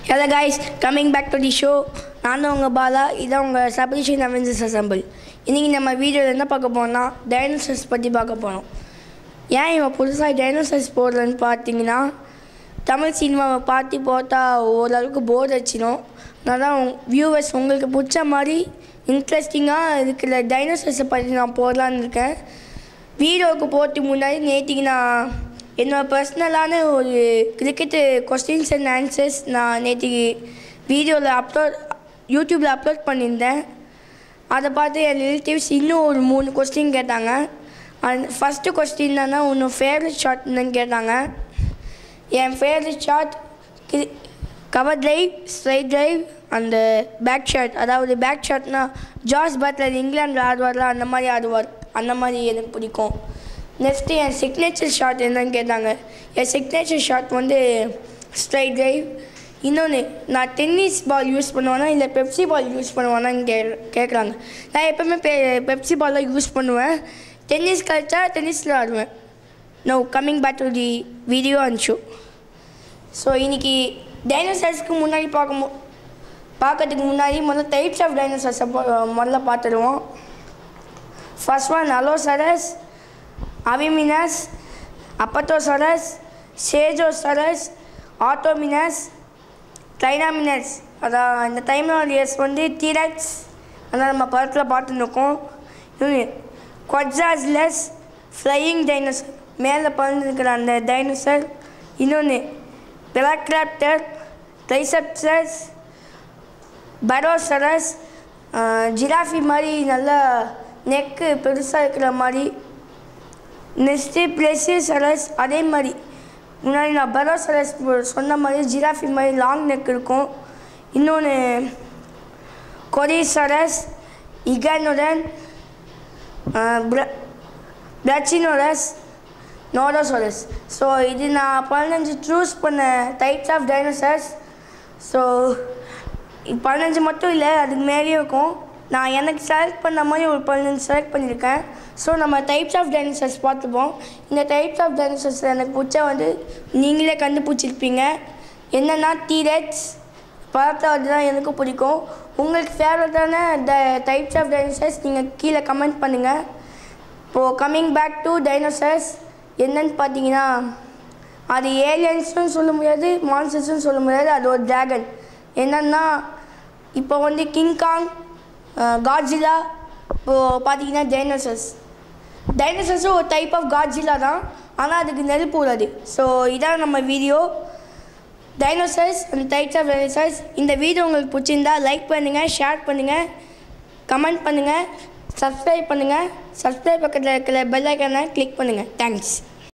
hello guys coming back to the show நான் தான் உங்கள் பாலா இதான் உங்கள் சபரிஷன் அவெஞ்சர்ஸ் அசம்பிள் இன்றைக்கி நம்ம வீடியோவில் என்ன பார்க்க போனோம்னா டைனோசர்ஸ் பற்றி பார்க்க போகிறோம் ஏன் இவன் புதுசாக டைனோசர்ஸ் போடுறேன்னு பார்த்தீங்கன்னா தமிழ் சினிமாவை பார்த்து போட்டா ஓரளவுக்கு போர் அடிச்சிடும் நான் தான் வியூவர்ஸ் உங்களுக்கு பிடிச்ச மாதிரி இன்ட்ரெஸ்டிங்காக இருக்கிற டைனோசர்ஸை பற்றி நான் போடலான்னு இருக்கேன் வீடியோவுக்கு போகிறதுக்கு முன்னாடி நேற்றுக்கு நான் என்னோடய பர்சனலான ஒரு கிரிக்கெட்டு கொஸ்டின்ஸ் அண்ட் ஆன்சர்ஸ் நான் நேற்றுக்கு வீடியோவில் அப்லோட் யூடியூப்பில் அப்லோட் பண்ணியிருந்தேன் அதை பார்த்து என் ரிலேட்டிவ்ஸ் இன்னும் ஒரு மூணு கொஸ்டின் கேட்டாங்க அண்ட் ஃபஸ்ட்டு கொஸ்டின் என்னன்னா உன்னோட ஃபேவரட் ஷாட் என்னன்னு கேட்டாங்க என் favourite shot cover drive straight drive அந்த பேக் ஷாட் அதாவது பேக் ஷாட்னா ஜார்ஜ் பட்லர் இங்கிலாந்து ஆடுவார்ல அந்த மாதிரி ஆடுவார் அந்த மாதிரி எனக்கு பிடிக்கும் நெக்ஸ்ட்டு என் சிக்னேச்சர் ஷாட் என்னன்னு கேட்டாங்க என் சிக்னேச்சர் ஷாட் வந்து ஸ்ட்ரைட் டிரைவ் இன்னொன்று நான் டென்னிஸ் பால் யூஸ் பண்ணுவேனா இல்லை பெப்சி பால் யூஸ் பண்ணுவேனான்னு கே கேட்குறாங்க நான் எப்போவுமே பெ பெப்சி பால் தான் யூஸ் பண்ணுவேன் டென்னிஸ் கழிச்சா டென்னிஸில் ஆடுவேன் no coming back to the video and show so இன்னைக்கு டைனோசர்ஸ்க்கு முன்னாடி பார்க்க மு பார்க்கறதுக்கு முன்னாடி முதல்ல டைப்ஸ் ஆஃப் டைனோசர்ஸை முதல்ல பார்த்துடுவோம் first one allosaurus avimimus apatosaurus stegosaurus ஆட்டோமினஸ் டைனாமினஸ் அதான் இந்த டைனாலியஸ் வந்து டீரக்ஸ் அதான் நம்ம படத்தில் பார்த்துருக்கோம் இன்னொன்று கொட்ஜாஸ்லஸ் ஃப்ளையிங் டைனோசர் மேலே பறந்துருக்கிற அந்த டைனோசர் இன்னொன்று பெலாக்ராப்டர் ட்ரைசப்சஸ் பரோசரஸ் ஜிராஃபி மாதிரி நல்லா நெக்கு பெருசாக இருக்கிற மாதிரி நெக்ஸ்ட்டு ப்ளெசியசரஸ் அதே மாதிரி முன்னாடி நான் பரோசரஸ் சொன்ன மாதிரி ஜிராஃபி மாதிரி லாங் நெக் இருக்கும் இன்னொன்று கொரிசரஸ் இகனுடன் பிளச்சினோரஸ் நோடோசோரஸ் ஸோ இது நான் பதினஞ்சு சூஸ் பண்ண டைப்ஸ் ஆஃப் டைனோசர்ஸ் ஸோ பதினஞ்சு மட்டும் இல்லை அதுக்கு மேலேயும் இருக்கும் நான் எனக்கு செலக்ட் பண்ண மாதிரி ஒரு பதினஞ்சு செலக்ட் பண்ணியிருக்கேன் ஸோ நம்ம டைப்ஸ் ஆஃப் டைனோசர்ஸ் பார்த்துப்போம் இந்த டைப்ஸ் ஆஃப் டைனோசர்ஸ் எனக்கு பிடிச்ச வந்து நீங்களே கண்டுபிடிச்சிருப்பீங்க என்னென்னா டீரெட்ஸ் படத்தை வந்து தான் எனக்கும் பிடிக்கும் உங்களுக்கு ஃபேவரட்டான ட டைப்ஸ் ஆஃப் டைனோசர்ஸ் நீங்கள் கீழே கமெண்ட் பண்ணுங்கள் இப்போது கம்மிங் பேக் டு டைனோசர்ஸ் என்னன்னு பார்த்தீங்கன்னா அது ஏலியன்ஸும் சொல்ல முடியாது மான்சர்ஸும் சொல்ல முடியாது அது ஒரு ட்ராகன் என்னன்னா இப்போ வந்து கிங்காங் காட்ஜிலா இப்போது பார்த்தீங்கன்னா டைனோசர்ஸ் டைனோசர்ஸும் ஒரு டைப் ஆஃப் காட்ஜிலா தான் ஆனால் அதுக்கு நெருப்பு உள்ளது ஸோ இதான் நம்ம வீடியோ டைனோசர்ஸ் அந்த டைப்ஸ் ஆஃப் டைனோசர்ஸ் இந்த வீடியோ உங்களுக்கு பிடிச்சிருந்தா லைக் பண்ணுங்கள் ஷேர் பண்ணுங்கள் கமெண்ட் பண்ணுங்கள் சப்ஸ்கிரைப் பண்ணுங்கள் சப்ஸ்கிரைப் பக்கத்தில் இருக்கிற பெல் ஐக்கனை கிளிக் பண்ணுங்கள் தேங்க்ஸ்